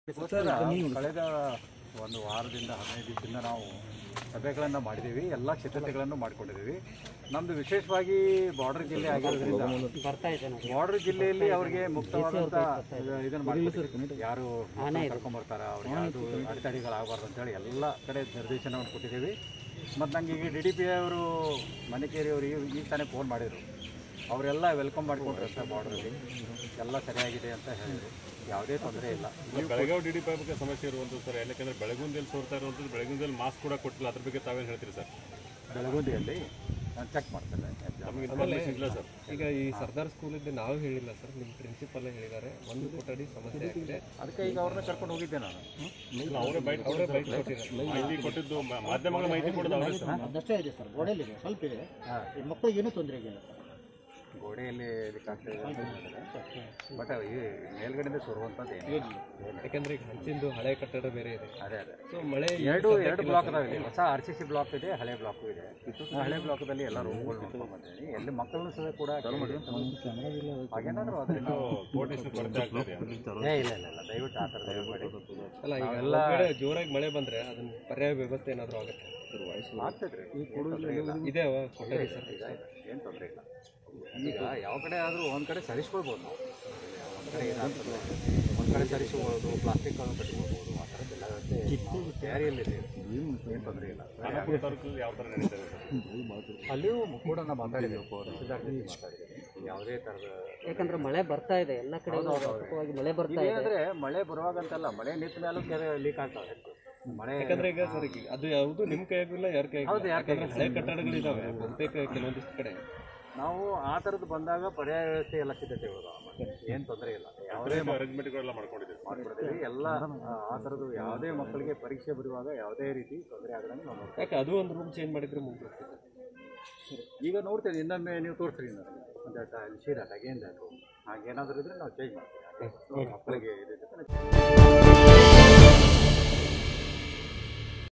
Sir ಕಳೆದ ಒಂದು ವಾರದಿಂದ ಹದಿನೈದು ದಿವಸದಿಂದ ನಾವು ಸಭೆಗಳನ್ನು ಮಾಡಿದ್ದೀವಿ ಎಲ್ಲ ಸಿದ್ಧತೆಗಳನ್ನು ಮಾಡಿಕೊಂಡಿದ್ದೀವಿ ನಮ್ಮದು ವಿಶೇಷವಾಗಿ ಬಾರ್ಡರ್ ಜಿಲ್ಲೆ ಆಗಿರೋದ್ರಿಂದ ಬಾರ್ಡರ್ ಜಿಲ್ಲೆಯಲ್ಲಿ ಅವರಿಗೆ ಮುಕ್ತವಾದಂಥ ಇದನ್ನು ಮಾಡಿಕೊಟ್ಟಿದ್ದೀವಿ ಯಾರು ಕರ್ಕೊಂಬರ್ತಾರ ಅವ್ರಿಗೆ ಯಾವುದು ಅಡೆತಡೆಗಳಾಗಬಾರ್ದು ಅಂತೇಳಿ ಎಲ್ಲ ಕಡೆ ನಿರ್ದೇಶನವನ್ನು ಕೊಟ್ಟಿದ್ದೀವಿ ಮತ್ತು ನಂಗೆ ಈಗ ಡಿ ಡಿ ಪಿ ಅವರು ಮನೆಕೇರಿ ಅವರಿಗೆ ಈಗ ತಾನೇ ಫೋನ್ ಮಾಡಿದರು ಅವರೆಲ್ಲ ವೆಲ್ಕಮ್ ಮಾಡಿಕೊಂಡ್ರು ಸರ್ ಬಾರ್ಡ್ರಲ್ಲಿ ಎಲ್ಲ ಸರಿಯಾಗಿದೆ ಅಂತ ಹೇಳಿದ್ರು ಯಾವುದೇ ತೊಂದರೆ ಇಲ್ಲ ಬೆಳಗಾವಿ ಡಿ ಡಿ ಪಿ ಬಗ್ಗೆ ಸಮಸ್ಯೆ ಇರುವಂಥದ್ದು ಸರ್ ಯಾಕಂದ್ರೆ ಬೆಳಗುಂದಲ್ಲಿ ಸೋರ್ತಾ ಇರುವಂಥದ್ದು ಬೆಳಗುಂದಲ್ಲಿ ಮಾಸ್ಕ್ ಕೂಡ ಕೊಟ್ಟಿಲ್ಲ ಅದ್ರ ಬಗ್ಗೆ ತಾವೇನು ಹೇಳ್ತೀರಿ ಸರ್ ಬೆಳಗುಂದಿಯಲ್ಲಿ ನಾನು ಚೆಕ್ ಮಾಡ್ತೇನೆ ನಮಗೆ ಇನ್ಫಾರ್ಮೇಷನ್ ಇಲ್ಲ ಸರ್ ಈಗ ಈ ಸರ್ದಾರ್ ಸ್ಕೂಲಿದ್ದು ನಾವು ಹೇಳಿಲ್ಲ ಸರ್ ನಿಮ್ಮ ಪ್ರಿನ್ಸಿಪಲ್ ಹೇಳಿದ್ದಾರೆ ಒಂದು ಕೊಠಡಿ ಸಮಸ್ಯೆ ಆಗಿದೆ ಅದಕ್ಕೆ ಈಗ ಅವ್ರನ್ನ ಕರ್ಕೊಂಡು ಹೋಗಿದ್ದೆ ನಾನು ಇಲ್ಲ, ಅವರೇ ಬೈಟ್ ಅವರೇ ಬೈಟ್ ಕೊಟ್ಟಿದ್ದಾರೆ ಮಾಹಿತಿ ಕೊಟ್ಟಿದ್ದು ಮಾ- ಮಾಧ್ಯಮಗಳ ಮಾಹಿತಿ ಕೊಡೋದು ಅವರೇ ಸರ್ ಅದಷ್ಟೇ ಇದೆ ಸರ್ ಗೋಡೆಯಲ್ಲಿ ಇದೆ ಸ್ವಲ್ಪ ಇದೆ ಈ ಮಕ್ಕಳಿಗೆ ಏನೂ ತೊಂದರೆ ಇಲ್ಲ ಸರ್ ಗೋಡೆಯಲ್ಲಿ ಇದಕ್ಕಾಗ್ತದೆ ಬಟ್ ಈ ಮೇಲ್ಗಡೆಯಿಂದ ಸುರುವಂಥದ್ದು ಏನು ಯಾಕಂದ್ರೆ ಈಗ ಹಂಚಿಂದು ಹಳೆ ಕಟ್ಟಡ ಬೇರೆ ಇದೆ ಅದೇ ಅದೇ ಸೊ ಮಳೆ ಈ ಎರಡು ಸದ್ಯಕ್ಕಿಲ್ಲ ಎರಡು ಬ್ಲಾಕ್ ಸರ್. ಅದಾವೆ ಇಲ್ಲಿ ಹೊಸ ಆರ್ ಸಿ ಸಿ ಬ್ಲಾಕ್ ಇದೆ ಹಳೆ ಬ್ಲಾಕು ಇದೆ ಆ ಹಳೆ ಬ್ಲಾಕ್ದಲ್ಲಿ ಎಲ್ಲ ರೂಮ್ಗಳು ನೋಡ್ಕೊಂಡು ಬಂದಿದ್ದೀನಿ ಎಲ್ಲಿ ಮಕ್ಕಳನ್ನು ಸಹ ಕೂಡ ಹಾಗೇನಾದ್ರು ಅದರಿಂದ ಕೋರ್ಟ್ ಎಷ್ಟು ಕೊರತೆ ಆಗ್ತದೆ ಏ ಇಲ್ಲ ಇಲ್ಲ ಇಲ್ಲ ದಯವಿಟ್ಟು ಆ ಥರ ದಯಮಾಡಿ ಅಲ್ಲ ಈಗ ನಾವೆಲ್ಲ- ಒಂದ್ ಕಡೆ ಜೋರಾಗಿ ಮಳೆ ಬಂದ್ರೆ ಅದನ್ನ ಪರ್ಯಾಯ ವ್ಯವಸ್ಥೆ ಏನಾದ್ರು ಆಗುತ್ತೆ ಆಗ್ತದ್ರಿ ಈ ತೊಂದರೆ ಇಲ್ಲ ಇದೆ ಅವ ಕೊಠಡಿ ಸರ್ ಏನು ತೊಂದರೆ ಇಲ್ಲ ಈಗ ಯಾವ ಕಡೆ ಆದರೂ ಒಂದು ಕಡೆ ಸರಿಸ್ಕೊಳ್ಬೋದು ನಾವು ಒಂದು ಕಡೆ ಏನಾಗ್ತದೆ ಒಂದು ಕಡೆ ಸರಿಸ್ಕೊಳ್ಬೋದು ಪ್ಲಾಸ್ಟಿಕ್ಗಳನ್ನು ಕಟ್ಕೊಳ್ಬೋದು ಆ ಥರದ್ದೆಲ್ಲ ವ್ಯವಸ್ಥೆ ತಯಾರಿಯಲ್ಲಿದೆ ಏನು ತೊಂದರೆ ಇಲ್ಲ ಖಾನಾಪುರ ತಾಲೂಕಲ್ಲಿ ಯಾವ ಥರ ನಡೀತದೆ ಸರ್ ಅಲ್ಲಿಯೂ ಕೂಡ ನಾವು ಮಾತಾಡಿದ್ದೇವೆ ತಹಸೀಲ್ದಾರ್ ಜೊತೆ ಮಾತಾಡಿದ್ದೇವೆ ಯಾವುದೇ ಥರದ ಯಾಕಂದ್ರೆ ಮಳೆ ಬರ್ತಾ ಇದೆ ಎಲ್ಲ ಕಡೆ ವ್ಯಾಪಕವಾಗಿ ಮಳೆ ಬರ್ತಾ ಇದೆ ಇದೇನಂದ್ರೆ ಮಳೆ ಬರುವಾಗಂತಲ್ಲ ಮಳೆ ನಿಂತ ಮೇಲೂ ಕೆರೆ ಲೀಕ್ ಆಗ್ತಾವೆ ಮಳೆ ಯಾಕಂದ್ರೆ ಈಗ ಸರ್ ಈಗ ಅದು ಯಾವುದು ನಿಮ್ಮ ಕೈಯಾಗೂ ಇಲ್ಲ ಯಾರ ಕೈಯಾಗೂ ಹೌದು, ಇಲ್ಲ. ಯಾರ್ ಯಾಕಂದ್ರೆ ಹಳೆ ಕಟ್ಟಡಗಳಿದಾವೆ ಬಹುತೇಕ ಕೆಲವೊಂದಿಷ್ಟು ಕಡೆ ನಾವು ಆ ಥರದ್ದು ಬಂದಾಗ ಪರ್ಯಾಯ ವ್ಯವಸ್ಥೆ ಎಲ್ಲ ಸಿದ್ಧತೆಗಳು ಏನು ತೊಂದರೆ ಇಲ್ಲ ಯಾವುದೇ ಅರೇಂಜ್ಮೆಂಟ್ಗಳೆಲ್ಲ ಮಾಡ್ಕೊಂಡಿದ್ದೀವಿ ಮಾಡ್ಕೊಡ್ತೀವಿ ಎಲ್ಲ ಆ, ಆ ಥರದ್ದು ಯಾವುದೇ ಮಕ್ಕಳಿಗೆ ಪರೀಕ್ಷೆ ಬರುವಾಗ ಯಾವುದೇ ರೀತಿ ತೊಂದರೆ ಆಗದಂಗೆ ನಾವು ನೋಡ್ತೀವಿ ಯಾಕೆ ಅದು ಒಂದು ರೂಮ್ ಚೇಂಜ್ ಮಾಡಿದ್ರೆ ಮುಗಿಬಿಡ್ತದೆ ಈಗ ನೋಡ್ತೇನೆ ಇನ್ನೊಮ್ಮೆ ನೀವು ತೋರಿಸ್ರಿ ನನಗೆ ಒಂದು ಶೀರ ಅಗೇನ್ ದಟ್ ರೂಮ್ ಹಾಗೇನಾದರೂ ಇದ್ರೆ ನಾವು ಚೇಂಜ್ ಮಾಡ್ತೀವಿ ಹಾಗೆ ಮಕ್ಕಳಿಗೆ ಇದು